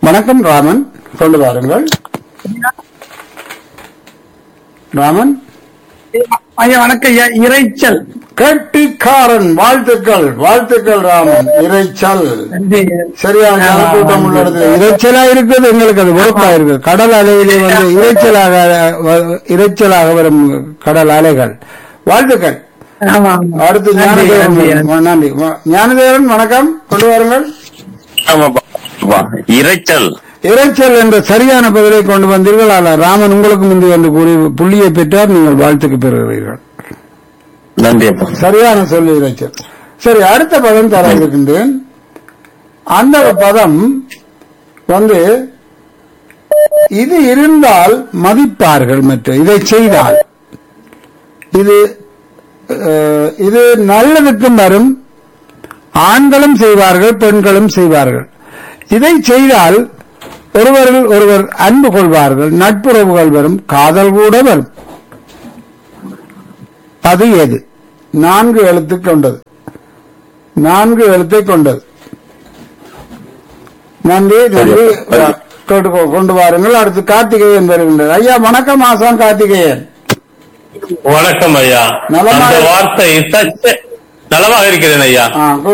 வணக்கம் ராமன் கொண்டு வாருங்கள் ராமன் ஐயா வணக்கம் ஐயா இறைச்சல் கெட்டிக்காரன் வாழ்த்துக்கள் வாழ்த்துக்கள் ராமன் இறைச்சல் நன்றி சரியான கூட்டம் உள்ள இடத்துல இறைச்சலா இருக்குது எங்களுக்கு அது வெறுப்பா இருக்கு கடல் அலையிலே வந்து இறைச்சலாக வ- இறைச்சலாக வரும் கடல் அலைகள் வாழ்த்துக்கள் ஆமா ஆமா. அடுத்து நன்றி, ஞானதேவன் நன்றி. வ- நன்றி வ- ஞானதேவன் வணக்கம் கொண்டு வாருங்கள் ஆமாப்பா இரைச்சல் இறைச்சல் என்ற சரியான பதிலை கொண்டு வந்தீர்கள் ஆனால் ராமன் உங்களுக்கு முந்தி என்று கூறி புள்ளியை பெற்றார் நீங்கள் வாழ்த்துக்கு பெறுகிறீர்கள் நன்றி அப்பா சரியான சொல்லி இறைச்சல் சரி அடுத்த பதம் தர இருக்கின்றேன் அந்த பதம் வந்து இது இருந்தால் மதிப்பார்கள் மற்றும் இதை செய்தால் இது அஹ், இது நல்லதுக்கும் வரும் ஆண்களும் செய்வார்கள் பெண்களும் செய்வார்கள் இதை செய்தால் ஒருவரில் ஒருவர் அன்பு கொள்வார்கள் நட்புறவுகள் வரும் காதல் கூட வரும் அது எது நான்கு எழுத்து கொண்டது நான்கு எழுத்தை கொண்டது நன்றி நன்றி கொண்டு போ- கொண்டு வாருங்கள் அடுத்து கார்த்திகேயன் வருகின்றார் ஐயா வணக்கம் ஆசான் கார்த்திகேயன் வணக்கம் ஐயா நலமா அந்த இரு- வார்த்தை சற்று நலமாக இருக்கிறேன் ஐயா ஆ,